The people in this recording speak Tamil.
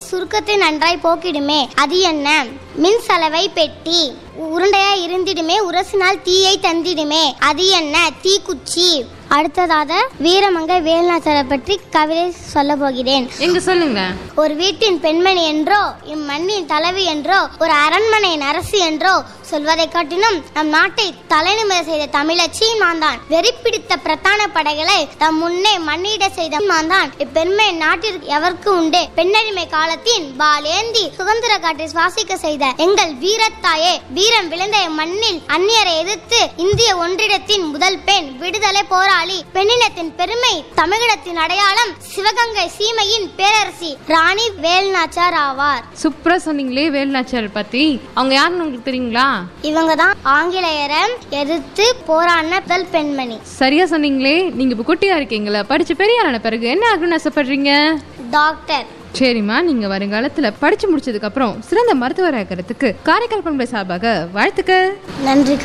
சுருக்கத்தை நன்றாய் போக்கிடுமே அது என்ன மின் சலவை பெட்டி உருண்டையா இருந்திடுமே உரசினால் தீயை தந்திடுமே அது என்ன தீக்குச்சி அடுத்ததாக வீரமங்கை வேலுநாச்சரை பற்றி கவிதை சொல்ல போகிறேன் எங்க சொல்லுங்க ஒரு வீட்டின் பெண்மணி என்றோ இம்மண்ணின் தலைவி என்றோ ஒரு அரண்மனையின் அரசு என்றோ சொல்வதை காட்டிலும் நம் நாட்டை தலைநிமிர செய்த தமிழச்சியின் மாந்தான் வெறி பிடித்த பிரதான படைகளை தம் முன்னே மண்ணிட செய்த மாந்தான் இப்பெண்மை நாட்டிற்கு எவருக்கு உண்டே பெண்ணடிமை காலத்தின் பாலேந்தி சுதந்திர காற்றை சுவாசிக்க செய்த எங்கள் வீரத்தாயே வீரம் விளைந்த மண்ணில் அந்நியரை எதிர்த்து இந்திய ஒன்றிடத்தின் முதல் பெண் விடுதலை போராளி பெண்ணினத்தின் பெருமை தமிழினத்தின் அடையாளம் சிவகங்கை சீமையின் பேரரசி ராணி வேல்நாச்சார் ஆவார் சூப்பரா சொன்னீங்களே வேலுநாச்சியார் பத்தி அவங்க யாருன்னு உங்களுக்கு தெரியுங்களா இவங்க தான் ஆங்கிலேயரை எதிர்த்து போராடின முதல் பெண்மணி சரியா சொன்னீங்களே நீங்க இப்ப குட்டியா இருக்கீங்களா படிச்சு பெரியாரான பிறகு என்ன ஆகணும்னு ஆசைப்படுறீங்க டாக்டர் சரிம்மா நீங்க வருங்காலத்துல படிச்சு முடிச்சதுக்கு அப்புறம் சிறந்த மருத்துவர் ஆகிறதுக்கு காரைக்கால் பண்பை சார்பாக வாழ்த்துக்கள் நன்றி